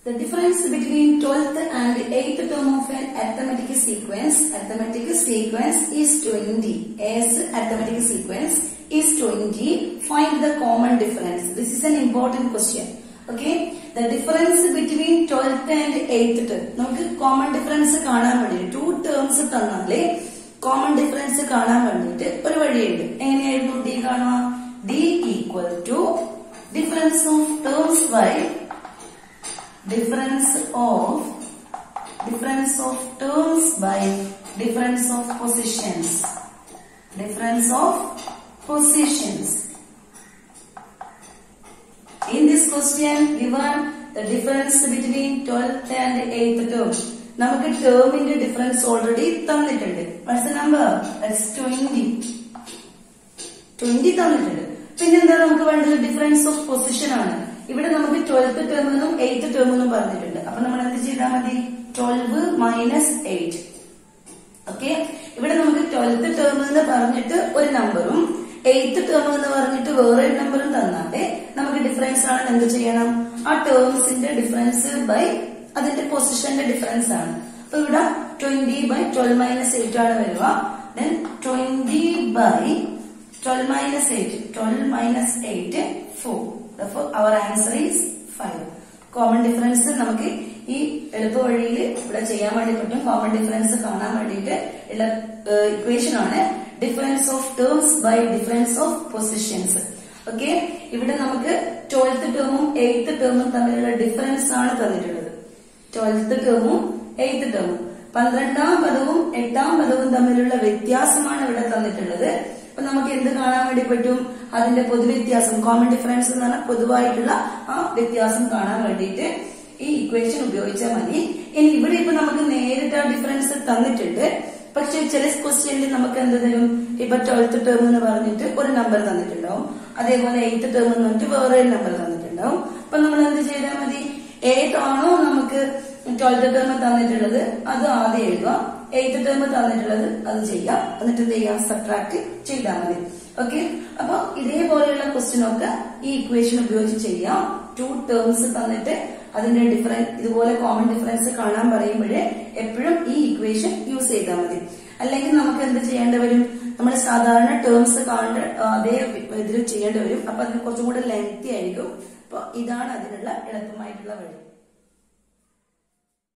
The difference between 12th and 8th term of an arithmetic sequence, arithmetic sequence is 20. As arithmetic sequence is 20, find the common difference. This is an important question. Okay, the difference between 12th and 8th term. നമുക്ക് common difference കാണാൻ വേണ്ടി two terms തന്നാലേ common difference കാണാൻ വേണ്ടിയിട്ട് ഒരു വഴിയുണ്ട് എങ്ങനെയായിരുന്നു D കാണുക D equal to difference of terms by difference of difference of terms by difference of positions difference of positions in this question given the difference between 12th and 8th term നമുക്ക് ടേമിന്റെ difference already തന്നിട്ടുണ്ട് വാട്സ് number twenty twenty തന്നിട്ടുണ്ട് പിന്നെന്താ നമുക്ക് വേണ്ടത് difference of position ആണ് ഇവിടെ നമുക്ക് twelfth term എന്നും എയ്ത്ത് ടേം എന്നും പറഞ്ഞിട്ടുണ്ട് അപ്പൊ നമ്മൾ എന്ത് ചെയ്താൽ മതി ട്വൽവ് മൈനസ് എയ്റ്റ് ഓക്കെ ഇവിടെ നമുക്ക് ട്വൽത്ത് ടേം എന്ന് പറഞ്ഞിട്ട് ഒരു നമ്പറും എയ്ത്ത് ടേം എന്ന് പറഞ്ഞിട്ട് വേറെ ഒരു നമ്പറും തന്നാലേ നമുക്ക് ഡിഫറൻസ് ആണ് എന്ത് ചെയ്യണം ആ ടേംസിന്റെ ഡിഫറൻസ് ബൈ അതിന്റെ പൊസിഷന്റെ ഡിഫറൻസ് ആണ് അപ്പൊ ഇവിടെ twenty by twelve minus eight ആണ് വരിക then twenty by twelve minus eight twelve minus eight four Therefore, our answer is 5. Common difference നമുക്ക് ഈ എളുപ്പ വഴിയിൽ ഇവിടെ ചെയ്യാൻ വേണ്ടി പറ്റും കോമൺ ഡിഫറൻസ് കാണാൻ വേണ്ടിയിട്ട് ഉള്ള ഇക്വേഷൻ ആണ് difference of terms by difference of positions okay ഇവിടെ നമുക്ക് ട്വൽത്ത് ടേമും എയ്ത്ത് ടേമും തമ്മിലുള്ള ഡിഫറൻസ് ആണ് തന്നിട്ടുള്ളത് ട്വൽത്ത് ടേമും എയ്ത്ത് ടേമും പന്ത്രണ്ടാം പദവും എട്ടാം പദവും തമ്മിലുള്ള വ്യത്യാസമാണ് ഇവിടെ തന്നിട്ടുള്ളത് അപ്പൊ നമുക്ക് എന്ത് കാണാൻ വേണ്ടി പറ്റും അതിന്റെ പൊതുവ്യത്യാസം കോമൺ ഡിഫറൻസ് എന്ന് പറഞ്ഞാൽ പൊതുവായിട്ടുള്ള ആ വ്യത്യാസം കാണാൻ വേണ്ടിയിട്ട് ഈ ഇക്വേഷൻ ഉപയോഗിച്ചാൽ മതി ഇനി ഇവിടെ ഇപ്പൊ നമുക്ക് നേരിട്ട് ആ ഡിഫറൻസ് തന്നിട്ടുണ്ട് പക്ഷെ ചില ക്വസ്റ്റ്യനിൽ നമുക്ക് എന്ത് തരും ഇപ്പൊ ട്വൽത്ത് ടേം എന്ന് പറഞ്ഞിട്ട് ഒരു നമ്പർ തന്നിട്ടുണ്ടാവും അതേപോലെ എയ്ത്ത് ടേം എന്ന് പറഞ്ഞിട്ട് വേറെ ഒരു നമ്പർ തന്നിട്ടുണ്ടാവും അപ്പൊ നമ്മൾ എന്ത് ചെയ്താൽ മതി ഏതാണോ നമുക്ക് ട്വൽത്ത് ടേം തന്നിട്ടുള്ളത് അത് ആദ്യം എഴുതുക എയ്ത്ത് ടേം തന്നിട്ടുള്ളത് അത് ചെയ്യാം എന്നിട്ട് എന്ത് ചെയ്യാം സബ്ട്രാക്ട് ചെയ്താൽ മതി ഓക്കെ അപ്പൊ ഇതേപോലെയുള്ള ക്വസ്റ്റ്യൻ ഒക്കെ ഈ ഇക്വേഷൻ ഉപയോഗിച്ച് ചെയ്യാം ടു ടേംസ് തന്നിട്ട് അതിന്റെ ഡിഫറൻസ് ഇതുപോലെ കോമൺ ഡിഫറൻസ് കാണാൻ പറയുമ്പോഴേ എപ്പോഴും ഈ ഇക്വേഷൻ യൂസ് ചെയ്താൽ മതി അല്ലെങ്കിൽ നമുക്ക് എന്ത് ചെയ്യേണ്ടി വരും നമ്മൾ സാധാരണ ടേംസ് കാണേണ്ട അതേ ഇതിൽ ചെയ്യേണ്ടി വരും അപ്പൊ അതിന് കുറച്ചും കൂടെ ലെങ്തി ആയിരിക്കും അപ്പൊ ഇതാണ് അതിനുള്ള എളുപ്പമായിട്ടുള്ള വഴി